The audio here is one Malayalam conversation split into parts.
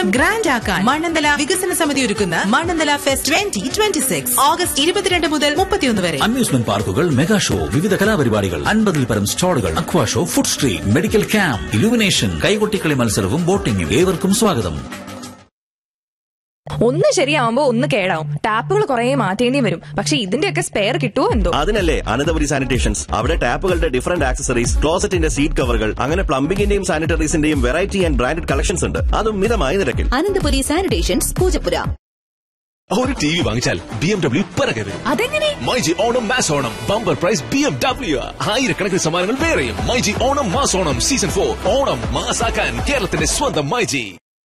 ഓണം ഗ്രാൻഡ് ആക്കാൻ മണ്ണന്തല വികസന സമിതി ഒരുക്കുന്ന Mannanthala fest twenty twenty six August ഇരുപത്തിരണ്ട് മുതൽ മുപ്പത്തിയൊന്ന് വരെ അമ്യൂസ്മെന്റ് പാർക്കുകൾ മെഗാ ഷോ വിവിധ കലാപരിപാടികൾ അൻപതിൽ പരം സ്റ്റാളുകൾ aqua show food street medical camp illumination കൈകൊട്ടിക്കളി മത്സരവും ബോട്ടിംഗും ഏവർക്കും സ്വാഗതം ഒന്ന് ശരിയാവുമ്പോ ഒന്ന് കേടാവും ടാപ്പുകൾ കുറെ മാറ്റേണ്ടി വരും പക്ഷെ ഇതിന്റെയൊക്കെ സ്പെയർ കിട്ടുമോ എന്തോ അതിനല്ലേ അനന്തപുരി സാനിറ്റേഷൻസ് അവിടെ ടാപ്പുകളുടെ ഡിഫറന്റ് ആക്സസറീസ് ക്ലോസറ്റിന്റെ സീറ്റ് കവറുകൾ അങ്ങനെ പ്ലംബിംഗിന്റെയും സാനിറ്ററീസിന്റെയും വെറൈറ്റി ആൻഡ് ബ്രാൻഡഡ് കളക്ഷൻസ് ഉണ്ട് അതും മിതമായ നിരക്കിൽ അനന്തപുരി സാനിറ്റേഷൻസ് പൂജപ്പുര ഒരു ടി വി വാങ്ങിച്ചാൽ ബി എം ഡബ്ല്യു പിറകരുത് അതെങ്ങനെ myG Onam mass Onam bumper prize B M W ആയിരക്കണക്കിന് സമ്മാനങ്ങൾ വേറെയും myG Onam mass Onam season for Onam മാസാക്കാൻ കേരളത്തിന്റെ സ്വന്തം മൈജി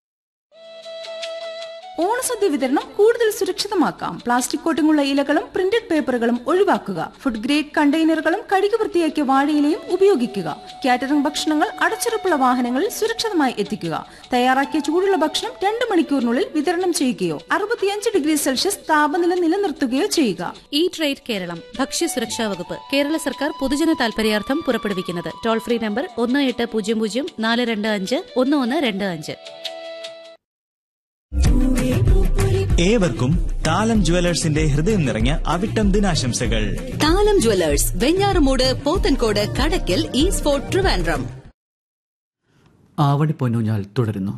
ഓണസദ്യ വിതരണം കൂടുതൽ സുരക്ഷിതമാക്കാം പ്ലാസ്റ്റിക് കോട്ടിങ്ങുള്ള ഇലകളും പ്രിന്റഡ് പേപ്പറുകളും ഒഴിവാക്കുക ഫുഡ് ഗ്രേഡ് കണ്ടെയ്നറുകളും കഴുകി വൃത്തിയാക്കിയ വാഴയിലയും ഉപയോഗിക്കുക കാറ്ററിംഗ് ഭക്ഷണങ്ങൾ അടച്ചുറപ്പുള്ള വാഹനങ്ങളിൽ സുരക്ഷിതമായി എത്തിക്കുക തയ്യാറാക്കിയ ചൂടുള്ള ഭക്ഷണം രണ്ട് മണിക്കൂറിനുള്ളിൽ വിതരണം ചെയ്യുകയോ അറുപത്തിയഞ്ച് ഡിഗ്രി സെൽഷ്യസ് താപനില നിലനിർത്തുകയോ ചെയ്യുക ഈ ട്രേഡ് കേരളം ഭക്ഷ്യസുരക്ഷാ വകുപ്പ് കേരള സർക്കാർ പൊതുജന താൽപര്യാർത്ഥം പുറപ്പെടുവിക്കുന്നത് ടോൾ ഫ്രീ നമ്പർ ഒന്ന് എട്ട് പൂജ്യം പൂജ്യം നാല് രണ്ട് അഞ്ച് ഒന്ന് ഒന്ന് രണ്ട് അഞ്ച് ഏവർക്കും താലം ജുവലേഴ്സിന്റെ ഹൃദയം നിറഞ്ഞ അവിട്ടം ദിനാശംസകൾ താലം ജ്വല്ലേഴ്സ് വെഞ്ഞാറമൂട് പോത്തൻകോട് കടക്കൽ ഈസ്ഫോർട്ട് ട്രിവാൻഡ്രം ആവണി പൊന്നൂഞ്ഞാൽ തുടരുന്നു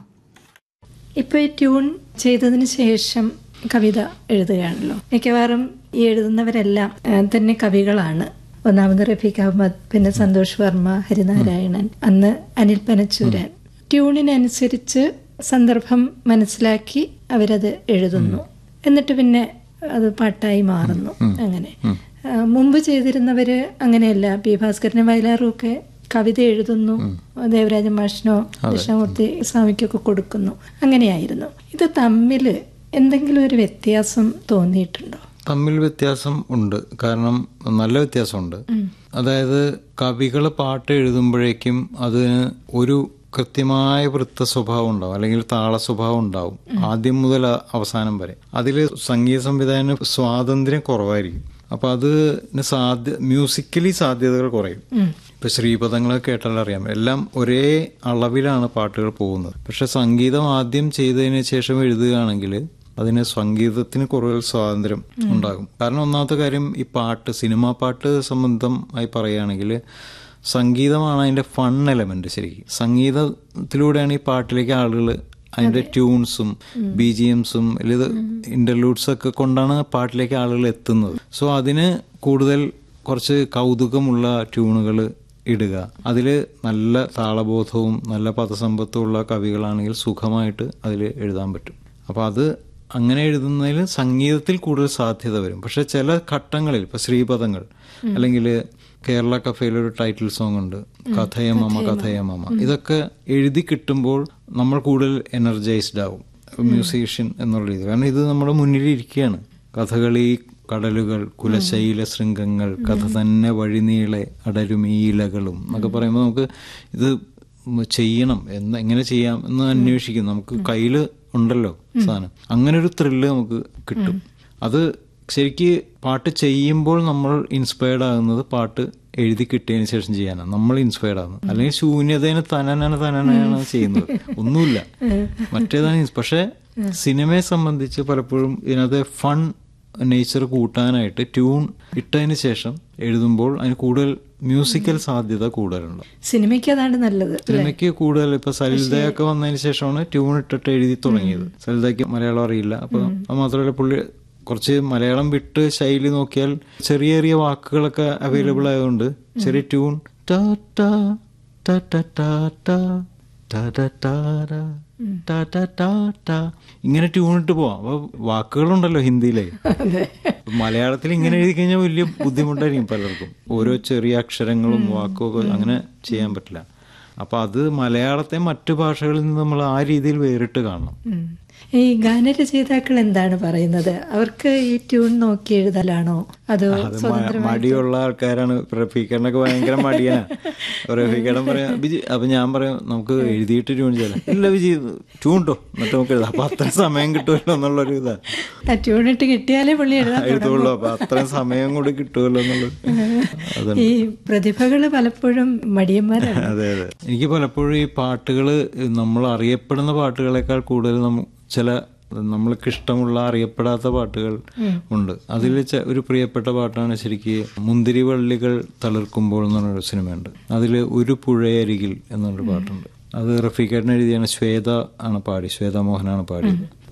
ഇപ്പോൾ ഈ ട്യൂൺ ചെയ്തതിന് ശേഷം കവിത എഴുതുകയാണല്ലോ മിക്കവാറും ഈ എഴുതുന്നവരെല്ലാം ആ, തന്നെ കവികളാണ് ഒന്നാമത് റഫീഖ് അഹമ്മദ് പിന്നെ സന്തോഷ് വർമ്മ ഹരിനാരായണൻ അന്ന് അനിൽ പനച്ചൂരൻ ട്യൂണിനനുസരിച്ച് സന്ദർഭം മനസ്സിലാക്കി അവരത് എഴുതുന്നു എന്നിട്ട് പിന്നെ അത് പാട്ടായി മാറുന്നു അങ്ങനെ ആ, മുമ്പ് ചെയ്തിരുന്നവര് അങ്ങനെയല്ല പി ഭാസ്കരനും വയലാറും ഒക്കെ കവിത എഴുതുന്നു ദേവരാജ മാഷിനോ ദക്ഷിണമൂർത്തി സ്വാമിക്കൊക്കെ കൊടുക്കുന്നു അങ്ങനെയായിരുന്നു ഇത് തമ്മിൽ എന്തെങ്കിലും ഒരു വ്യത്യാസം തോന്നിയിട്ടുണ്ടോ തമ്മിൽ വ്യത്യാസം ഉണ്ട് കാരണം നല്ല വ്യത്യാസമുണ്ട് അതായത് കവികൾ പാട്ട് എഴുതുമ്പോഴേക്കും അതിന് ഒരു കൃത്യമായ വൃത്ത സ്വഭാവം ഉണ്ടാവും അല്ലെങ്കിൽ താള സ്വഭാവം ഉണ്ടാവും ആദ്യം മുതൽ അ- അവസാനം വരെ അതിൽ സംഗീത സംവിധാന സ്വാതന്ത്ര്യം കുറവായിരിക്കും അപ്പൊ അതിന് സാധ്യ മ്യൂസിക്കലി സാധ്യതകൾ കുറയും ഇപ്പൊ ശ്രീപദങ്ങളൊക്കെ കേട്ടാൽ അറിയാം എല്ലാം ഒരേ അളവിലാണ് പാട്ടുകൾ പോകുന്നത് പക്ഷെ സംഗീതം ആദ്യം ചെയ്തതിന് ശേഷം എഴുതുകയാണെങ്കിൽ അതിന് സംഗീതത്തിന് കൂടുതൽ സ്വാതന്ത്ര്യം ഉണ്ടാകും കാരണം ഒന്നാമത്തെ കാര്യം ഈ പാട്ട് സിനിമാ പാട്ട് സംബന്ധമായി പറയുകയാണെങ്കിൽ സംഗീതമാണ് അതിന്റെ ഫൺ എലമെന്റ് ശരിക്കും സംഗീതത്തിലൂടെയാണ് ഈ പാട്ടിലേക്ക് ആളുകൾ അതിന്റെ ട്യൂൺസും ബി ജി എംസും ഇത് ഇന്റർലൂഡ്സ് ഒക്കെ കൊണ്ടാണ് പാട്ടിലേക്ക് ആളുകൾ എത്തുന്നത് സോ അതിന് കൂടുതൽ കുറച്ച് കൗതുകമുള്ള ട്യൂണുകൾ ഇടുക അതിൽ നല്ല താളബോധവും നല്ല പദസമ്പത്തും ഉള്ള കവികളാണെങ്കിൽ സുഖമായിട്ട് അതിൽ എഴുതാൻ പറ്റും അപ്പോൾ അത് അങ്ങനെ എഴുതുന്നതിൽ സംഗീതത്തിൽ കൂടുതൽ സാധ്യത വരും പക്ഷെ ചില ഘട്ടങ്ങളിൽ ഇപ്പൊ ശ്രീപദങ്ങൾ അല്ലെങ്കിൽ കേരള കഫേയിൽ ഒരു ടൈറ്റിൽ സോങ് ഉണ്ട് കഥയമമ കഥയമമ ഇതൊക്കെ എഴുതി കിട്ടുമ്പോൾ നമ്മൾ കൂടുതൽ എനർജൈസ്ഡ് ആവും മ്യൂസീഷ്യൻ എന്നുള്ള രീതി കാരണം ഇത് നമ്മുടെ മുന്നിൽ ഇരിക്കുകയാണ് കഥകളി കടലുകൾ കുലശൈല ശൃംഗങ്ങൾ കഥ തന്നെ വഴിനീളെ അടരുമീലകളും എന്നൊക്കെ പറയുമ്പോൾ നമുക്ക് ഇത് ചെയ്യണം എന്ന് എങ്ങനെ ചെയ്യാം എന്ന് അന്വേഷിക്കും നമുക്ക് കയ്യിൽ ഉണ്ടല്ലോ സാധനം അങ്ങനെ ഒരു ത്രില്ല് നമുക്ക് കിട്ടും അത് ശരിക്ക് പാട്ട് ചെയ്യുമ്പോൾ നമ്മൾ ഇൻസ്പയർഡ് ആകുന്നത് പാട്ട് എഴുതി കിട്ടിയതിന് ശേഷം ചെയ്യാനാണ് നമ്മൾ ഇൻസ്പയർഡ് ആകുന്നത് അല്ലെങ്കിൽ ശൂന്യതേനെ തനനാണ് തനനാണ് ചെയ്യുന്നത് ഒന്നുമില്ല മറ്റേതാണ് ins- പക്ഷെ സിനിമയെ സംബന്ധിച്ച് പലപ്പോഴും ഇതിനകത്ത് ഫൺ നേച്ചർ കൂട്ടാനായിട്ട് ട്യൂൺ ഇട്ടതിന് ശേഷം എഴുതുമ്പോൾ അതിന് കൂടുതൽ മ്യൂസിക്കൽ സാധ്യത കൂടുതലുണ്ട് സിനിമയ്ക്ക് അതാണ് നല്ലത് സിനിമയ്ക്ക് കൂടുതൽ ഇപ്പൊ സലിതയൊക്കെ വന്നതിന് ശേഷമാണ് ട്യൂൺ ഇട്ടിട്ട് എഴുതി തുടങ്ങിയത് സലിതയ്ക്ക് മലയാളം അറിയില്ല അപ്പൊ അത് മാത്രമല്ല പുള്ളി കുറച്ച് മലയാളം വിട്ട് ശൈലി നോക്കിയാൽ ചെറിയ ചെറിയ വാക്കുകളൊക്കെ അവൈലബിൾ ആയതുകൊണ്ട് ചെറിയ ട്യൂൺ ടാ ടാ ടാ ടാ ടാ ടാ ടാ ടാ ടാ ടാ ടാ ടാ ടാ ടാ ഇങ്ങനെ ട്യൂൺ ഇട്ട് പോവാം അപ്പൊ വാക്കുകളുണ്ടല്ലോ ഹിന്ദിയിലെ മലയാളത്തിൽ ഇങ്ങനെ എഴുതി കഴിഞ്ഞാൽ വലിയ ബുദ്ധിമുട്ടായിരിക്കും പലർക്കും ഓരോ ചെറിയ അക്ഷരങ്ങളും വാക്കും ഒക്കെ അങ്ങനെ ചെയ്യാൻ പറ്റില്ല അപ്പൊ അത് മലയാളത്തെ മറ്റു ഭാഷകളിൽ നിന്ന് നമ്മൾ ആ രീതിയിൽ വേറിട്ട് കാണണം ഉം. ഈ ഗാനരചയിതാക്കൾ എന്താണ് പറയുന്നത് അവർക്ക് ഈ ട്യൂൺ നോക്കി എഴുതലാണോ അതോ അത് മ- മടിയുള്ള ആൾക്കാരാണ് റഫീഖറിനൊക്കെ ഭയങ്കര മടിയാ റഫീഖടൻ പറയാം ബിജി അപ്പൊ ഞാൻ പറയാം നമുക്ക് എഴുതിയിട്ട് ട്യൂൺ ചെയ്യാം ഇല്ല ബിജി ട്യൂൺ ഇട്ടോ എന്നിട്ട് നമുക്ക് എഴുതാം അപ്പൊ അത്ര സമയം കിട്ടുമല്ലോ എന്നുള്ളൊരു ഇതാ ആ ട്യൂൺ ഇട്ട് കിട്ടിയാലേ പുള്ളി എഴുതാൻ എഴുതുള്ളൂ അപ്പൊ അത്രയും സമയം കൂടി കിട്ടുമല്ലോ എന്നുള്ളത് അതുണ്ട്. ഈ പ്രതിഭകള് പലപ്പോഴും മടിയന്മാരാണ് അതെ അതെ എനിക്ക് പലപ്പോഴും ഈ പാട്ടുകൾ നമ്മൾ അറിയപ്പെടുന്ന പാട്ടുകളെക്കാൾ കൂടുതൽ നമ്മ ചില നമ്മൾക്ക് ഇഷ്ടമുള്ള അറിയപ്പെടാത്ത പാട്ടുകൾ ഉണ്ട് അതിൽ ച- ഒരു പ്രിയപ്പെട്ട പാട്ടാണ് ശരിക്ക് മുന്തിരി വള്ളികൾ തളിർക്കുമ്പോൾ എന്ന് പറഞ്ഞൊരു സിനിമയുണ്ട് അതിൽ ഒരു പുഴയരികിൽ എന്നൊരു പാട്ടുണ്ട് അത് റഫീഖേട്ടൻ എഴുതിയാണ് ശ്വേത ആണ് പാടി ശ്വേത മോഹനാണ് പാടിയത്